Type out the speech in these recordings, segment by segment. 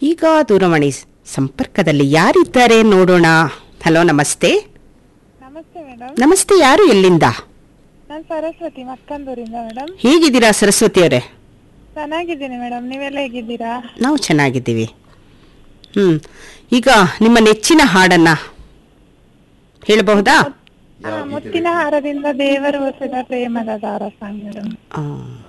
ಈಗ ದೂರವಾಣಿ ಸಂಪರ್ಕದಲ್ಲಿ ಯಾರಿದ್ದಾರೆ ನೋಡೋಣ ಹಲೋ ನಮಸ್ತೆ ನಮಸ್ತೆ ಮೇಡಮ್ ನಮಸ್ತೆ ಯಾರು ಎಲ್ಲಿಂದ ನಾನು ಸರಸ್ವತಿ ಮಕ್ಕಂದೂರಿಂದ ಮೇಡಮ್ ಹೇಗಿದ್ದೀರಾ ಸರಸ್ವತಿ ಅವರೇ ಚೆನ್ನಾಗಿದ್ದೀನಿ ಮೇಡಮ್ ನೀವೆಲ್ಲ ಹೇಗಿದ್ದೀರಾ ನಾವು ಚೆನ್ನಾಗಿದ್ದೀವಿ ಹ್ಮ್ ಈಗ ನಿಮ್ಮ ನೆಚ್ಚಿನ ಹಾಡನ್ನ ಹೇಳಬಹುದಾ ಆ, ಮುತ್ತಿನ ಹಾರದಿಂದ ದೇವರು ಹೊಸದ ಪ್ರೇಮದ ದಾರ ಸಾಂಗ್ ಮೇಡಮ್ ಆ.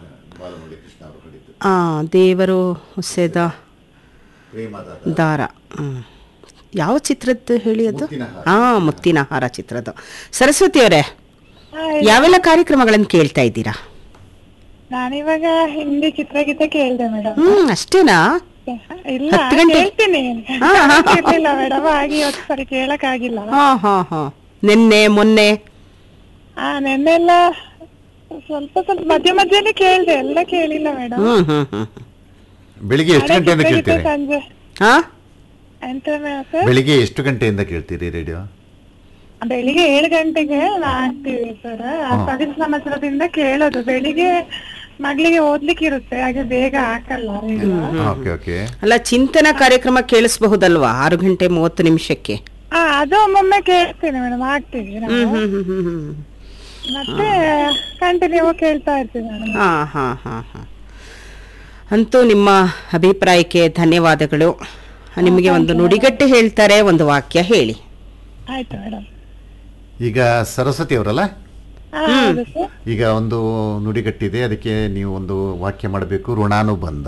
ಆ ದೇವರು ಹೊಸೆದ ದಾರ ಹ್ಮ್. ಯಾವ ಚಿತ್ರದ್ದು ಹೇಳಿ ಅದು ಹಾ ಮುತ್ತಿನ ಹಾರ ಚಿತ್ರದ್ದು ಸರಸ್ವತಿ ಅವರೇ ಯಾವೆಲ್ಲ ಕಾರ್ಯಕ್ರಮಗಳನ್ನು ಕೇಳ್ತಾ ಇದ್ದೀರಾ ನಾನಿವಾಗ ಹಿಂದಿ ಚಿತ್ರಗೀತೆ ಕೇಳಿದೆ ಮೇಡಮ್ ಹ್ಮ್ ಅಷ್ಟೇನಾ ಇಲ್ಲ ಹತ್ತು ಗಂಟೆ? ಕೇಳ್ತೀನಿ ಹಾ, ಹಾ, ಹಾ. ಇರ್ಲಿಲ್ಲ ಮೇಡಮ್ ಹಾಗೆ ಇವತ್ತು ಸರಿ ಕೇಳಕ್ ಆಗಿಲ್ಲ ಹಾ ಹಾ ಹಾ ನಿನ್ನೆ ಮೊನ್ನೆ ಆ ನೆನ್ನೆಲ್ಲ ಸ್ವಲ್ಪ ಸ್ವಲ್ಪ ಮಧ್ಯ ಮಧ್ಯದಲ್ಲಿ ಕೇಳ್ದೆ ಎಲ್ಲ ಕೇಳಿಲ್ಲ ಮೇಡಮ್ ಹ್ಮ್ ಹ್ಮ್ ಹ್ಮ್ ಬೆಳಿಗ್ಗೆ ಎಷ್ಟು ಗಂಟೆಯಿಂದ ಕೇಳ್ತೀರಿ ಸಂಜೆ ಹಾ ಎಂತ ಸರ್ ಬೆಳಿಗ್ಗೆ ಎಷ್ಟು ಗಂಟೆಯಿಂದ ಕೇಳ್ತೀರಿ ರೇಡಿಯೋ ಬೆಳಿಗ್ಗೆ ಏಳು ಗಂಟೆಗೆ ಆಗ್ತೀವಿ ಸರ್ ಸವಿತ ಸಮಾಚಾರದಿಂದ ಕೇಳೋದು ಬೆಳಿಗ್ಗೆ ಮಗಳಿಗೆ ಓದ್ಲಿಕ್ಕೆ ಇರುತ್ತೆ ಹಾಗೆ ಬೇಗ ಹಾಕಲ್ಲ ರೇಡಿಯೋ. ಓಕೆ ಓಕೆ ಅಲ್ಲ ಚಿಂತನ ಕಾರ್ಯಕ್ರಮ ಕೇಳಿಸಬಹುದಲ್ವಾ ಆರು ಗಂಟೆ ಮೂವತ್ತು ನಿಮಿಷಕ್ಕೆ ಆ ಅದು ಒಮ್ಮೊಮ್ಮೆ ಕೇಳ್ತೀನಿ ಮೇಡಮ್ ಹಾಕ್ತೀವಿ ನಾವು ಹ್ಮ್ ಹ್ಮ್ ಹ್ಮ್ ಹ್ಮ್ ಹ್ಮ್ ಮತ್ತೆ ಕಂಟಿನ್ಯೂ ಕೇಳ್ತಾ ಇರ್ತೀವಿ ಮೇಡಮ್ ಹಾ ಹಾ ಹಾ ಹಾ ಅಂತೂ ನಿಮ್ಮ ಅಭಿಪ್ರಾಯಕ್ಕೆ ಧನ್ಯವಾದಗಳು ನಿಮಗೆ ಒಂದು ನುಡಿಗಟ್ಟು ಹೇಳ್ತಾರೆ ಒಂದು ವಾಕ್ಯ ಹೇಳಿ ಆಯ್ತು ಮೇಡಮ್ ಈಗ ಸರಸ್ವತಿ ಅವರಲ್ಲ ಹೌದು ಸರ್ ಈಗ ಒಂದು ನುಡಿಗಟ್ಟಿದೆ ಅದಕ್ಕೆ ನೀವು ಒಂದು ವಾಕ್ಯ ಮಾಡಬೇಕು ಋಣಾನುಬಂಧ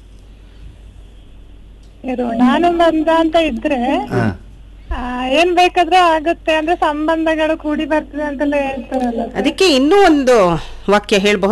ಇರು ನಾನು ಬಂದ ಅಂತ ಇದ್ರೆ ಹಾ. ಆ, ಏನ್ ಬೇಕಾದ್ರೂ ಆಗುತ್ತೆ ಅಂದ್ರೆ ಸಂಬಂಧಗಳು ಕೂಡಿ ಬರ್ತದೆ ಅಂತೆಲ್ಲ ಹೇಳ್ತಾರಲ್ಲ ಅದಕ್ಕೆ ಇನ್ನೂ ಒಂದು ವಾಕ್ಯ ಹೇಳಬಹುದು